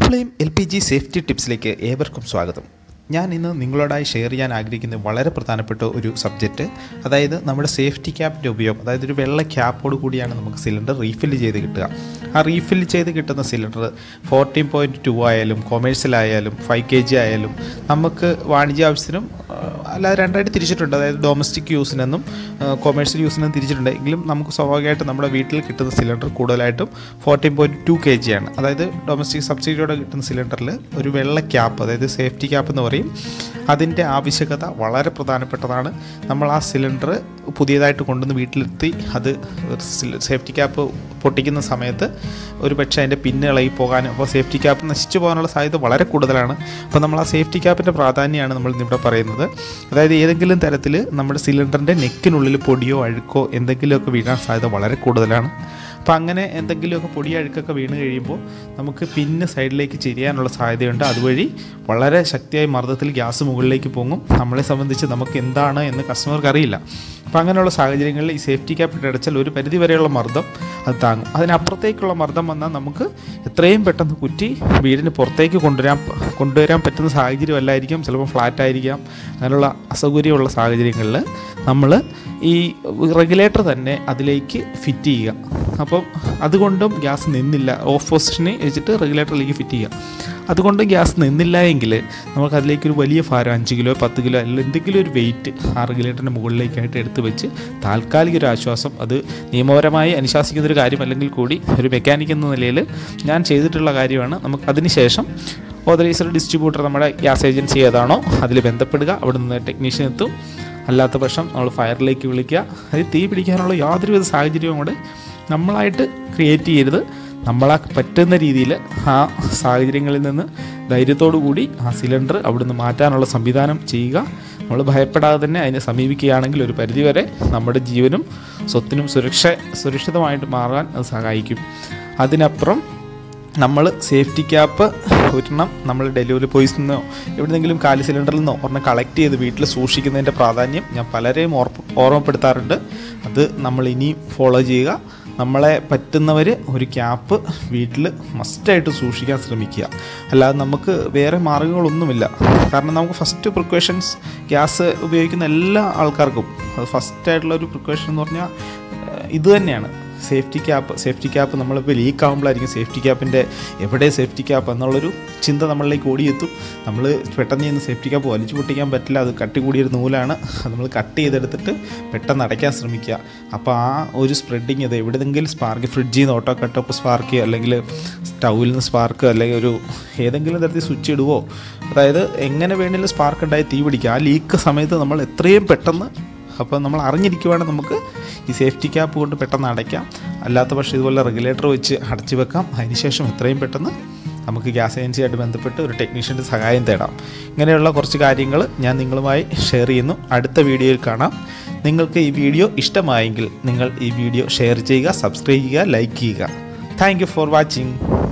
flame L P G safety ടിപ്സിലേക്ക് ഏവർക്കും സ്വാഗതം ഞാൻ ഇന്ന് നിങ്ങളോടായി ഷെയർ ചെയ്യാൻ ആഗ്രഹിക്കുന്ന വളരെ പ്രധാനപ്പെട്ട ഒരു സബ്ജക്റ്റ് അതായത് നമ്മുടെ സേഫ്റ്റി ക്യാപ്പിൻ്റെ ഉപയോഗം അതായത് ഒരു വെള്ള ക്യാപ്പോട് കൂടിയാണ് നമുക്ക് സിലിണ്ടർ റീഫില്ല് ചെയ്ത് കിട്ടുക ആ റീഫില്ല് ചെയ്ത് കിട്ടുന്ന സിലിണ്ടർ ഫോർട്ടീൻ പോയിൻറ്റ് ടു ആയാലും കൊമേഴ്സ്യൽ ആയാലും ഫൈവ് കെ ജി ആയാലും നമുക്ക് വാണിജ്യ ആവശ്യത്തിനും ആ, അല്ലാതെ രണ്ടായിട്ട് തിരിച്ചിട്ടുണ്ട് അതായത് ഡൊമസ്റ്റിക് യൂസിനെന്നും കൊമേഴ്സ്യൽ യൂസിനെന്നും തിരിച്ചിട്ടുണ്ട് എങ്കിലും നമുക്ക് സ്വാഭാവികമായിട്ടും നമ്മുടെ വീട്ടിൽ കിട്ടുന്ന സിലിണ്ടർ കൂടുതലായിട്ടും fourteen point two K G ആണ് അതായത് ഡൊമസ്റ്റിക് സബ്സിഡിയോടെ കിട്ടുന്ന സിലിണ്ടറിൽ ഒരു വെള്ള ക്യാപ്പ് അതായത് സേഫ്റ്റി ക്യാപ്പ് എന്ന് പറയും അതിൻ്റെ ആവശ്യകത വളരെ പ്രധാനപ്പെട്ടതാണ് നമ്മൾ ആ സിലിണ്ടർ പുതിയതായിട്ട് കൊണ്ടുവന്ന് വീട്ടിലെത്തി അത് സേഫ്റ്റി ക്യാപ്പ് പൊട്ടിക്കുന്ന സമയത്ത് ഒരു പക്ഷേ അതിൻ്റെ പിന്ന് ഇളകി പോകാനും അപ്പോൾ സേഫ്റ്റി ക്യാപ്പ് നശിച്ചു പോകാനുള്ള സാധ്യത വളരെ കൂടുതലാണ് അപ്പോൾ നമ്മൾ ആ സേഫ്റ്റി ക്യാപ്പിൻ്റെ പ്രാധാന്യമാണ് നമ്മൾ ഇന്നിവിടെ പറയുന്നത് അതായത് ഏതെങ്കിലും തരത്തിൽ നമ്മുടെ സിലിണ്ടറിൻ്റെ നെക്കിനുള്ളിൽ പൊടിയോ അഴുക്കോ എന്തെങ്കിലുമൊക്കെ വീഴാൻ സാധ്യത വളരെ കൂടുതലാണ് അപ്പോൾ അങ്ങനെ എന്തെങ്കിലുമൊക്കെ പൊടി അഴുക്കൊക്കെ വീണ് കഴിയുമ്പോൾ നമുക്ക് പിന്ന് സൈഡിലേക്ക് ചെരിയാനുള്ള സാധ്യതയുണ്ട് അതുവഴി വളരെ ശക്തിയായ മർദ്ദത്തിൽ ഗ്യാസ് മുകളിലേക്ക് പൊങ്ങും നമ്മളെ സംബന്ധിച്ച് നമുക്ക് എന്താണ് എന്ന് കസ്റ്റമർക്ക് അറിയില്ല അപ്പോൾ അങ്ങനെയുള്ള സാഹചര്യങ്ങളിൽ ഈ സേഫ്റ്റി ക്യാപ്പിട്ട് അടച്ചാൽ ഒരു പരിധി വരെയുള്ള മർദ്ദം അത് താങ്ങും അതിനപ്പുറത്തേക്കുള്ള മർദ്ദം വന്നാൽ നമുക്ക് എത്രയും പെട്ടെന്ന് കുറ്റി വീടിന് പുറത്തേക്ക് കൊണ്ടുവരാൻ കൊണ്ടുവരാൻ പറ്റുന്ന സാഹചര്യം അല്ലായിരിക്കും ചിലപ്പോൾ ഫ്ലാറ്റ് ആയിരിക്കാം അങ്ങനെയുള്ള അസൗകര്യമുള്ള സാഹചര്യങ്ങളിൽ നമ്മൾ ഈ റെഗുലേറ്റർ തന്നെ അതിലേക്ക് ഫിറ്റ് ചെയ്യുക അപ്പം അതുകൊണ്ടും ഗ്യാസ് നിന്നില്ല ഓഫ് പൊസിഷനെ വെച്ചിട്ട് റെഗുലേറ്ററിലേക്ക് ഫിറ്റ് ചെയ്യുക അതുകൊണ്ട് ഗ്യാസ് നിന്നില്ല എങ്കിൽ നമുക്ക് അതിലേക്കൊരു വലിയ ഭാരം അഞ്ച് കിലോ പത്ത് കിലോ അല്ലെങ്കിൽ എന്തെങ്കിലും ഒരു വെയിറ്റ് ആ റെഗുലേറ്ററിൻ്റെ മുകളിലേക്കായിട്ട് എടുത്ത് വെച്ച് താൽക്കാലിക ഒരു ആശ്വാസം അത് നിയമപരമായി അനുശാസിക്കുന്ന ഒരു കാര്യമല്ലെങ്കിൽ കൂടി ഒരു മെക്കാനിക് എന്ന നിലയിൽ ഞാൻ ചെയ്തിട്ടുള്ള കാര്യമാണ് നമുക്ക് അതിനുശേഷം ഓതറൈസർ ഡിസ്ട്രിബ്യൂട്ടർ നമ്മുടെ ഗ്യാസ് ഏജൻസി ഏതാണോ അതിൽ ബന്ധപ്പെടുക അവിടെ നിന്ന് ടെക്നീഷ്യൻ എത്തും അല്ലാത്ത പക്ഷം നമ്മൾ ഫയറിലേക്ക് വിളിക്കുക അത് തീ പിടിക്കാനുള്ള യാതൊരുവിധ സാഹചര്യവും കൂടെ നമ്മളായിട്ട് ക്രിയേറ്റ് ചെയ്യരുത് നമ്മളാ പറ്റുന്ന രീതിയിൽ ആ സാഹചര്യങ്ങളിൽ നിന്ന് ധൈര്യത്തോടു കൂടി ആ സിലിണ്ടർ അവിടുന്ന് മാറ്റാനുള്ള സംവിധാനം ചെയ്യുക നമ്മൾ ഭയപ്പെടാതെ തന്നെ അതിനെ സമീപിക്കുകയാണെങ്കിൽ ഒരു പരിധിവരെ നമ്മുടെ ജീവനും സ്വത്തിനും സുരക്ഷ സുരക്ഷിതമായിട്ട് മാറാൻ അത് സഹായിക്കും അതിനപ്പുറം നമ്മൾ സേഫ്റ്റി ക്യാപ്പ് ഒരെണ്ണം നമ്മൾ ഡെലിവറി ബോയ്സിൽ നിന്നോ എവിടെന്നെങ്കിലും കാലി സിലിണ്ടറിൽ നിന്നോ ഒരെണ്ണം കളക്ട് ചെയ്ത് വീട്ടിൽ സൂക്ഷിക്കുന്നതിൻ്റെ പ്രാധാന്യം ഞാൻ പലരെയും ഓർപ്പ ഓർമ്മപ്പെടുത്താറുണ്ട് അത് നമ്മൾ ഇനിയും ഫോളോ ചെയ്യുക നമ്മളെ പറ്റുന്നവർ ഒരു ക്യാപ്പ് വീട്ടിൽ മസ്റ്റായിട്ട് സൂക്ഷിക്കാൻ ശ്രമിക്കുക അല്ലാതെ നമുക്ക് വേറെ മാർഗ്ഗങ്ങളൊന്നുമില്ല കാരണം നമുക്ക് ഫസ്റ്റ് പ്രിക്കോഷൻസ് ഗ്യാസ് ഉപയോഗിക്കുന്ന എല്ലാ ആൾക്കാർക്കും അത് ഫസ്റ്റായിട്ടുള്ള ഒരു പ്രിക്കോഷൻ എന്ന് പറഞ്ഞാൽ ഏഹ്, ഇത് തന്നെയാണ് സേഫ്റ്റി ക്യാപ്പ് സേഫ്റ്റി ക്യാപ്പ് നമ്മളിപ്പോൾ ലീക്ക് ആകുമ്പോഴായിരിക്കും സേഫ്റ്റി ക്യാപ്പിൻ്റെ എവിടെ സേഫ്റ്റി ക്യാപ്പ് എന്നുള്ളൊരു ചിന്ത നമ്മളിലേക്ക് ഓടിയെത്തും നമ്മൾ പെട്ടെന്ന് ചെയ്യുന്ന സേഫ്റ്റി ക്യാപ്പ് വലിച്ചു പൊട്ടിക്കാൻ പറ്റില്ല അത് കട്ടി കൂടിയൊരു നൂലാണ് അത് നമ്മൾ കട്ട് ചെയ്തെടുത്തിട്ട് പെട്ടെന്ന് അടയ്ക്കാൻ ശ്രമിക്കുക അപ്പോൾ ആ ഒരു സ്പ്രെഡിങ് ഇത് എവിടെയെങ്കിലും സ്പാർക്ക് ഫ്രിഡ്ജിൽ നിന്ന് ഓട്ടോ കട്ടപ്പ് സ്പാർക്ക് അല്ലെങ്കിൽ സ്റ്റൗവിൽ നിന്ന് സ്പാർക്ക് അല്ലെങ്കിൽ ഒരു ഏതെങ്കിലും തരത്തിൽ സ്വിച്ച് ഇടുവോ അതായത് എങ്ങനെ വേണമെങ്കിലും സ്പാർക്ക് ഉണ്ടായി തീ പിടിക്കുക ആ ലീക്ക് സമയത്ത് നമ്മൾ എത്രയും പെട്ടെന്ന് അപ്പോൾ നമ്മൾ അറിഞ്ഞിരിക്കുവാണെങ്കിൽ നമുക്ക് ഈ സേഫ്റ്റി ക്യാപ്പ് കൊണ്ട് പെട്ടെന്ന് അടയ്ക്കാം അല്ലാത്ത പക്ഷേ ഇതുപോലെ റെഗുലേറ്റർ വെച്ച് അടച്ചു വെക്കാം അതിനുശേഷം എത്രയും പെട്ടെന്ന് നമുക്ക് ഗ്യാസ് ഏജൻസിയായിട്ട് ബന്ധപ്പെട്ട് ഒരു ടെക്നീഷ്യൻ്റെ സഹായം തേടാം ഇങ്ങനെയുള്ള കുറച്ച് കാര്യങ്ങൾ ഞാൻ നിങ്ങളുമായി ഷെയർ ചെയ്യുന്നു അടുത്ത വീഡിയോയിൽ കാണാം നിങ്ങൾക്ക് ഈ വീഡിയോ ഇഷ്ടമായെങ്കിൽ നിങ്ങൾ ഈ വീഡിയോ ഷെയർ ചെയ്യുക സബ്സ്ക്രൈബ് ചെയ്യുക ലൈക്ക് ചെയ്യുക താങ്ക് യു ഫോർ വാച്ചിങ്